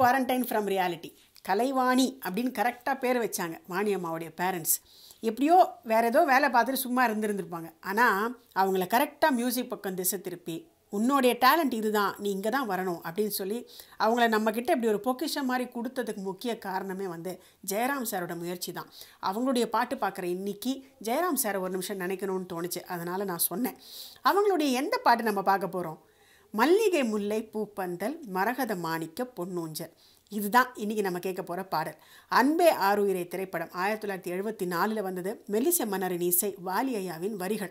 quarantine from reality Kalaivani அப்படின்னு கரெக்டாக பேர் வச்சாங்க வாணி அம்மாவுடைய பேரண்ட்ஸ் எப்படியோ வேறு ஏதோ வேலை பார்த்துட்டு சும்மா இருந்திருந்திருப்பாங்க ஆனால் அவங்கள கரெக்டாக மியூசிக் பக்கம் திசை திருப்பி உன்னுடைய டேலண்ட் இதுதான் நீ இங்கே தான் வரணும் அப்படின்னு சொல்லி அவங்கள நம்மக்கிட்ட இப்படி ஒரு பொக்கிஷம் மாதிரி கொடுத்ததுக்கு முக்கிய காரணமே வந்து ஜெயராம் சாரோட முயற்சி தான் அவங்களுடைய பாட்டு பார்க்குற இன்னைக்கு ஜெயராம் சாரை ஒரு நிமிஷம் நினைக்கணும்னு தோணுச்சு அதனால் நான் சொன்னேன் அவங்களுடைய எந்த பாட்டு நம்ம பார்க்க போகிறோம் மல்லிகை முல்லை பூப்பந்தல் மரகத மாணிக்க பொன்னூஞ்சல் இதுதான் இன்றைக்கி நம்ம கேட்க போகிற பாடல் அன்பே ஆறுயிரை திரைப்படம் ஆயிரத்தி தொள்ளாயிரத்தி எழுபத்தி நாலில் வந்தது மெல்லிசை மன்னரின் இசை வாலி ஐயாவின் வரிகள்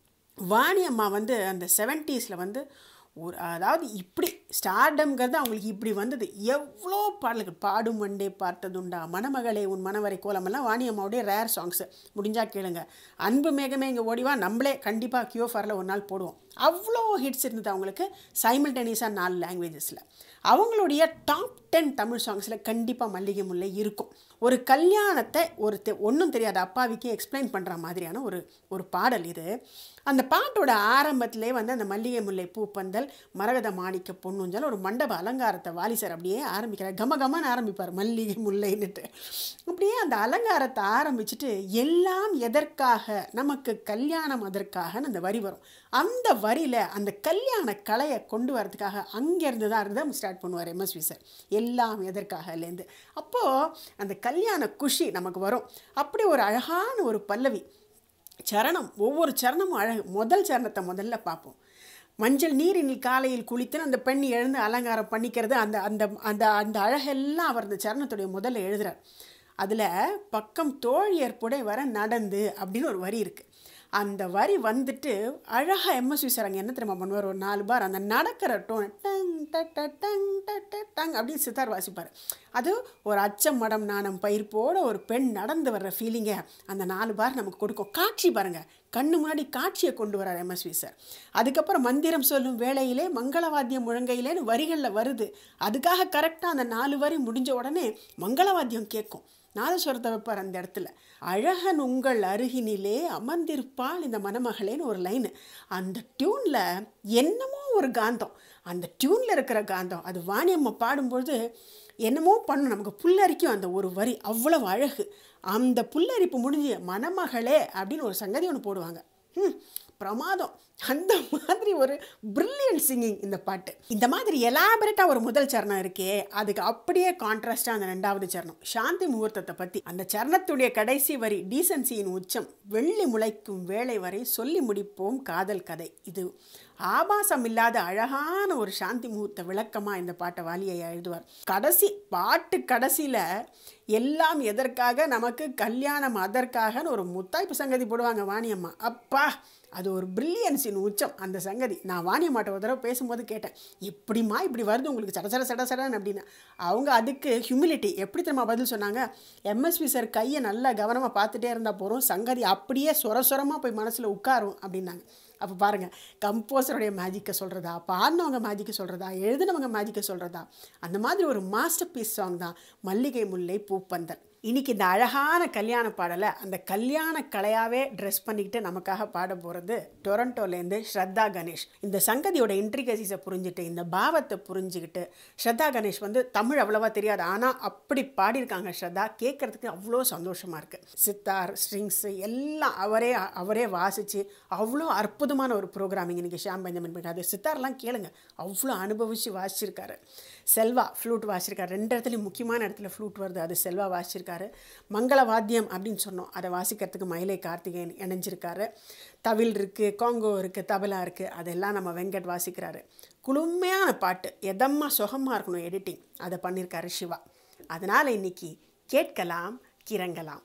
வாணி அம்மா வந்து அந்த செவன்ட்டீஸில் வந்து ஒரு அதாவது இப்படி ஸ்டார்டம்ங்கிறது அவங்களுக்கு இப்படி வந்தது எவ்வளோ பாடல்கள் பாடும் வண்டே பார்த்ததுண்டா மணமகளே உன் மனவரை கோலமெல்லாம் வாணி அம்மாவுடைய ரேர் சாங்ஸு முடிஞ்சால் கேளுங்க அன்பு மேகமே இங்கே ஓடிவா நம்மளே கண்டிப்பாக கியோ ஃபாரில் ஒரு நாள் போடுவோம் அவ்வளோ ஹிட்ஸ் இருந்தது அவங்களுக்கு சைமல்டேனியஸாக நாலு லாங்குவேஜஸில் அவங்களுடைய டாப் டென் தமிழ் சாங்ஸில் கண்டிப்பாக மல்லிகை முல்லை இருக்கும் ஒரு கல்யாணத்தை ஒரு தெ ஒன்றும் தெரியாத அப்பாவிக்கு எக்ஸ்பிளைன் பண்ணுற மாதிரியான ஒரு ஒரு பாடல் இது அந்த பாட்டோட ஆரம்பத்திலே வந்து அந்த மல்லிகை முல்லை பூப்பந்தல் மரகத மாணிக்க பொண்ணுஞ்சல் ஒரு மண்டப அலங்காரத்தை வாலிசர் அப்படியே ஆரம்பிக்கிறார் கம கமன்னு ஆரம்பிப்பார் மல்லிகை முல்லைன்னுட்டு அப்படியே அந்த அலங்காரத்தை ஆரம்பிச்சுட்டு எல்லாம் எதற்காக நமக்கு கல்யாணம் அதற்காகன்னு அந்த வரி வரும் அந்த வரியில் அந்த கல்யாண கலையை கொண்டு வரதுக்காக அங்கேருந்து தான் இருந்து ஸ்டார்ட் பண்ணுவார் எம்எஸ்வி சார் எல்லாம் எதற்காகலேருந்து அப்போது அந்த கல்யாண குஷி நமக்கு வரும் அப்படி ஒரு அழகான ஒரு பல்லவி சரணம் ஒவ்வொரு சரணமும் அழகு முதல் சரணத்தை முதல்ல பார்ப்போம் மஞ்சள் நீரினில் காலையில் குளித்து அந்த பெண் எழுந்து அலங்காரம் பண்ணிக்கிறது அந்த அந்த அந்த அந்த அழகெல்லாம் அவர் அந்த சரணத்துடைய முதல்ல எழுதுறார் அதில் பக்கம் தோழியர் புடை வர நடந்து அப்படின்னு ஒரு வரி இருக்குது அந்த வரி வந்துட்டு அழகாக எம்எஸ்வி சார் அங்கே என்ன தெரியுமா பண்ணுவார் ஒரு நாலு பார் அந்த நடக்கிற டோன் டங் ட டங் ட டங் அப்படின்னு சித்தார் வாசிப்பார் அது ஒரு அச்சம் மடம் நாணம் பயிர்ப்போட ஒரு பெண் நடந்து வர்ற ஃபீலிங்கை அந்த நாலு பார் நமக்கு கொடுக்கும் காட்சி பாருங்கள் கண்ணு முன்னாடி காட்சியை கொண்டு வரார் எம்எஸ்வி சார் அதுக்கப்புறம் மந்திரம் சொல்லும் வேளையிலே மங்களவாத்தியம் முழங்கையிலேன்னு வரிகளில் வருது அதுக்காக கரெக்டாக அந்த நாலு வரி முடிஞ்ச உடனே மங்களவாத்தியம் கேட்கும் நாதஸ்வரத்தை வைப்பார் அந்த இடத்துல அழகன் உங்கள் அருகினிலே அமர்ந்திருப்பாள் இந்த மணமகளேன்னு ஒரு லைனு அந்த டியூனில் என்னமோ ஒரு காந்தம் அந்த டியூனில் இருக்கிற காந்தம் அது வாணியம்மா பாடும்பொழுது என்னமோ பண்ணும் நமக்கு புல்லரிக்கும் அந்த ஒரு வரி அவ்வளவு அழகு அந்த புல்லரிப்பு முடிஞ்சு மணமகளே அப்படின்னு ஒரு சங்கதி ஒன்று போடுவாங்க ம் பிரமாதம் அந்த மாதிரி ஒரு பிரில்லியன்ட் சிங்கிங் இந்த பாட்டு இந்த மாதிரி எலாபரேட்டாக ஒரு முதல் சரணம் இருக்கே அதுக்கு அப்படியே கான்ட்ராஸ்டாக அந்த ரெண்டாவது சரணம் சாந்தி முகூர்த்தத்தை பற்றி அந்த சரணத்துடைய கடைசி வரி டீசன்சியின் உச்சம் வெள்ளி முளைக்கும் வேலை வரை சொல்லி முடிப்போம் காதல் கதை இது ஆபாசம் இல்லாத அழகான ஒரு சாந்தி முகூர்த்த விளக்கமாக இந்த பாட்டை வாலியை எழுதுவார் கடைசி பாட்டு கடைசியில் எல்லாம் எதற்காக நமக்கு கல்யாணம் அதற்காகன்னு ஒரு முத்தாய்ப்பு சங்கதி போடுவாங்க வாணியம்மா அப்பா அது ஒரு பிரில்லியன்ஸின் உச்சம் அந்த சங்கதி நான் வாணியம்மாட்ட ஒரு தடவை பேசும்போது கேட்டேன் எப்படிம்மா இப்படி வருது உங்களுக்கு சட சட சட சடன்னு அப்படின்னு அவங்க அதுக்கு ஹியூமிலிட்டி எப்படி தெரியுமா பதில் சொன்னாங்க எம்எஸ்வி சார் கையை நல்லா கவனமாக பார்த்துட்டே இருந்தால் போகிறோம் சங்கதி அப்படியே சொர சொரமாக போய் மனசில் உட்காரும் அப்படின்னாங்க அப்போ பாருங்கள் கம்போசருடைய மேஜிக்கை சொல்கிறதா பாடினவங்க மேஜிக்கை சொல்கிறதா எழுதினவங்க மேஜிக்கை சொல்கிறதா அந்த மாதிரி ஒரு மாஸ்டர் பீஸ் சாங் தான் மல்லிகை முல்லை பூப்பந்தல் இன்னைக்கு இந்த அழகான கல்யாண பாடலை அந்த கல்யாண கலையாகவே ட்ரெஸ் பண்ணிக்கிட்டு நமக்காக பாட போகிறது டொரண்டோலேருந்து ஸ்ரத்தா கணேஷ் இந்த சங்கதியோட இன்ட்ரிகசிஸை புரிஞ்சுட்டு இந்த பாவத்தை புரிஞ்சுக்கிட்டு ஸ்ரத்தா கணேஷ் வந்து தமிழ் அவ்வளோவா தெரியாது ஆனால் அப்படி பாடியிருக்காங்க ஸ்ரத்தா கேட்குறதுக்கு அவ்வளோ சந்தோஷமாக இருக்குது சித்தார் ஸ்ட்ரிங்ஸு எல்லாம் அவரே அவரே வாசித்து அவ்வளோ அற்புதமான ஒரு ப்ரோக்ராமிங் இன்றைக்கி ஷாம் பெஞ்சமின் பண்ணி அது சித்தார்லாம் கேளுங்க அவ்வளோ அனுபவித்து வாசிச்சிருக்காரு செல்வா ஃப்ளூட் வாசிச்சிருக்காரு ரெண்டு இடத்துலையும் முக்கியமான இடத்துல ஃப்ளூட் வருது அது செல்வா வாசிச்சிருக்காரு மங்கள வாத்தியம் அப்படின்னு சொன்னோம் அதை வாசிக்கிறதுக்கு மயிலை கார்த்திகேயன் இணைஞ்சிருக்காரு தவில் இருக்குது காங்கோ இருக்குது தபலா இருக்குது அதெல்லாம் நம்ம வெங்கட் வாசிக்கிறாரு குளுமையான பாட்டு எதமாக சுகமாக இருக்கணும் எடிட்டிங் அதை பண்ணியிருக்காரு சிவா அதனால் இன்னைக்கு கேட்கலாம் கிறங்கலாம்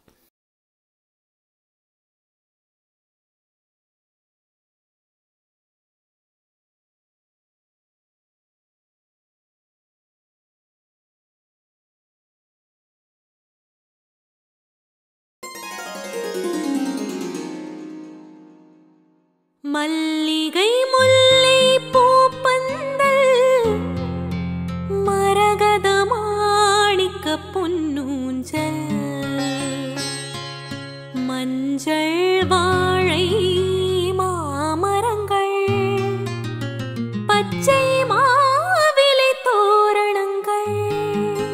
மல்லிகை முல்லை பூப்பந்தல் மரகத மாணிக்க பொன்னூஞ்சல் மஞ்சள் வாழை மாமரங்கள் பச்சை மாவிலை தோரணங்கள்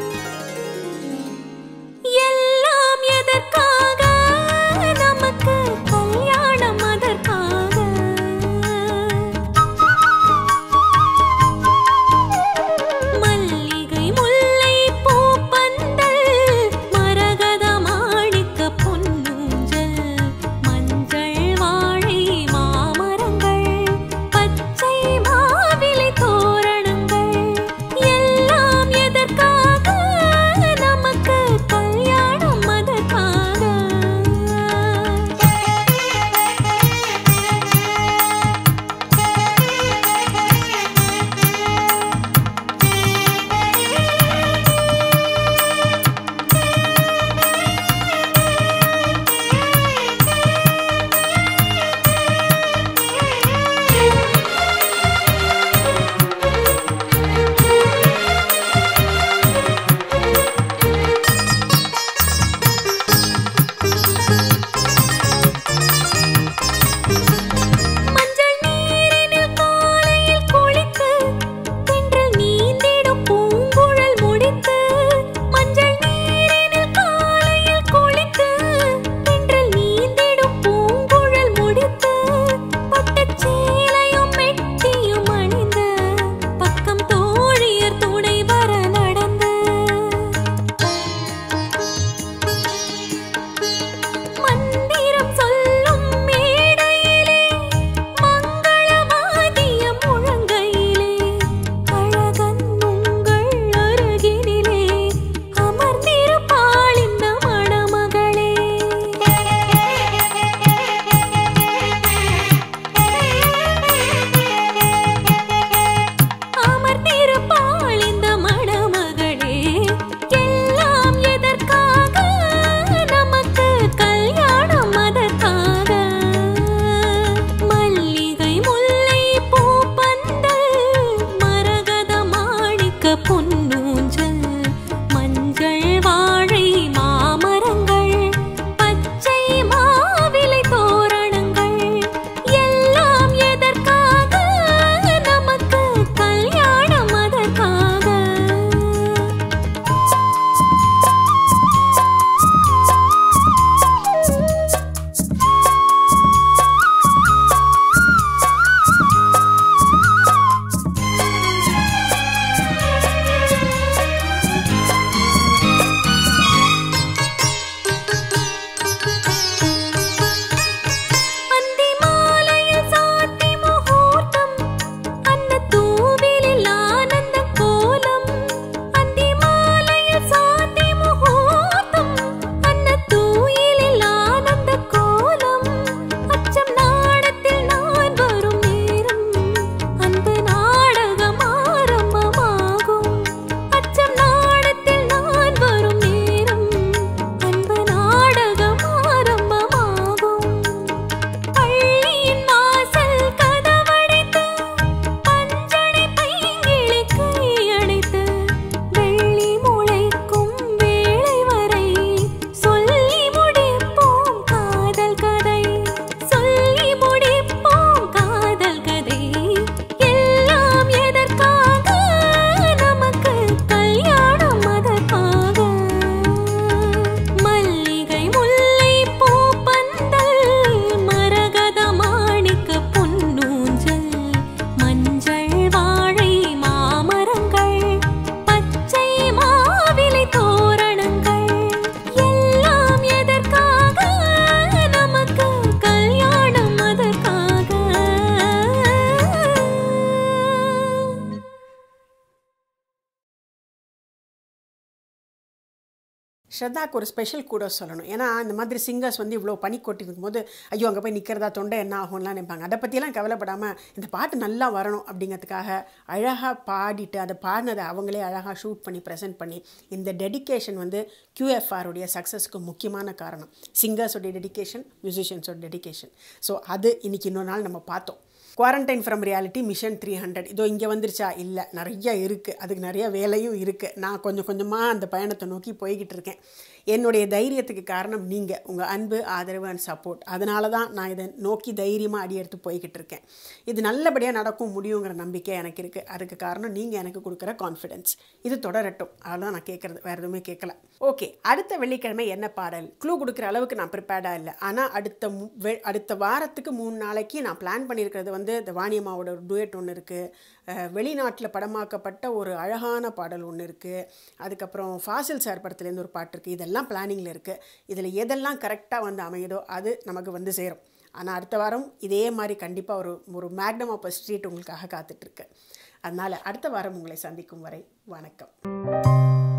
ஸ்ரத்தாக்கு ஒரு ஸ்பெஷல் கூட சொல்லணும் ஏன்னா இந்த மாதிரி சிங்கர்ஸ் வந்து இவ்வளோ பனி கொட்டிருக்கும் போது ஐயோ அங்கே போய் நிற்கிறதா தொண்டை என்ன ஆகும்லாம் நினைப்பாங்க அதை பற்றியெல்லாம் கவலைப்படாமல் இந்த பாட்டு நல்லா வரணும் அப்படிங்கிறதுக்காக அழகாக பாடிட்டு அதை பாடினதை அவங்களே அழகாக ஷூட் பண்ணி ப்ரெசென்ட் பண்ணி இந்த டெடிகேஷன் வந்து QFR உடைய சக்ஸஸ்க்கு முக்கியமான காரணம் சிங்கர்ஸோடைய டெடிகேஷன் மியூசிஷியன்ஸோட டெடிகேஷன் ஸோ அது இன்னைக்கு இன்னொரு நாள் நம்ம பார்த்தோம் quarantine from reality mission three hundred இதோ இங்கே வந்துருச்சா இல்லை நிறைய இருக்குது அதுக்கு நிறைய வேலையும் இருக்குது நான் கொஞ்சம் கொஞ்சமாக அந்த பயணத்தை நோக்கி போய்கிட்டு இருக்கேன் என்னுடைய தைரியத்துக்கு காரணம் நீங்கள் உங்கள் அன்பு ஆதரவு அண்ட் சப்போர்ட் அதனால தான் நான் இதை நோக்கி தைரியமாக அடியெடுத்து போய்கிட்டு இருக்கேன் இது நல்லபடியாக நடக்கும் முடியுங்கிற நம்பிக்கை எனக்கு இருக்குது அதுக்கு காரணம் நீங்கள் எனக்கு கொடுக்குற கான்ஃபிடென்ஸ் இது தொடரட்டும் அவ்வளோதான் நான் கேட்குறது வேறு எதுவுமே கேட்கல ஓகே அடுத்த வெள்ளிக்கிழமை என்ன பாடல் க்ளூ கொடுக்குற அளவுக்கு நான் ப்ரிப்பேர்டாக இல்லை ஆனால் அடுத்த மு- வெ- அடுத்த வாரத்துக்கு மூணு நாளைக்கு நான் பிளான் பண்ணியிருக்கிறது வந்து இந்த வாணியம்மாவோட ஒரு டுயட் ஒன்று இருக்குது வெளிநாட்டில் படமாக்கப்பட்ட ஒரு அழகான பாடல் ஒன்று இருக்குது அதுக்கப்புறம் ஃபாசில் சார் படத்துலேருந்து ஒரு பாட்டு இருக்குது இதெல்லாம் பிளானிங்கில் இருக்குது இதில் எதெல்லாம் கரெக்டாக வந்து அமையுதோ அது நமக்கு வந்து சேரும் ஆனால் அடுத்த வாரம் இதே மாதிரி கண்டிப்பாக ஒரு ஒரு மேக்னம் ஆஃப் ஸ்ட்ரீட் உங்களுக்காக காத்துட்ருக்கு அதனால் அடுத்த வாரம் உங்களை சந்திக்கும் வரை வணக்கம்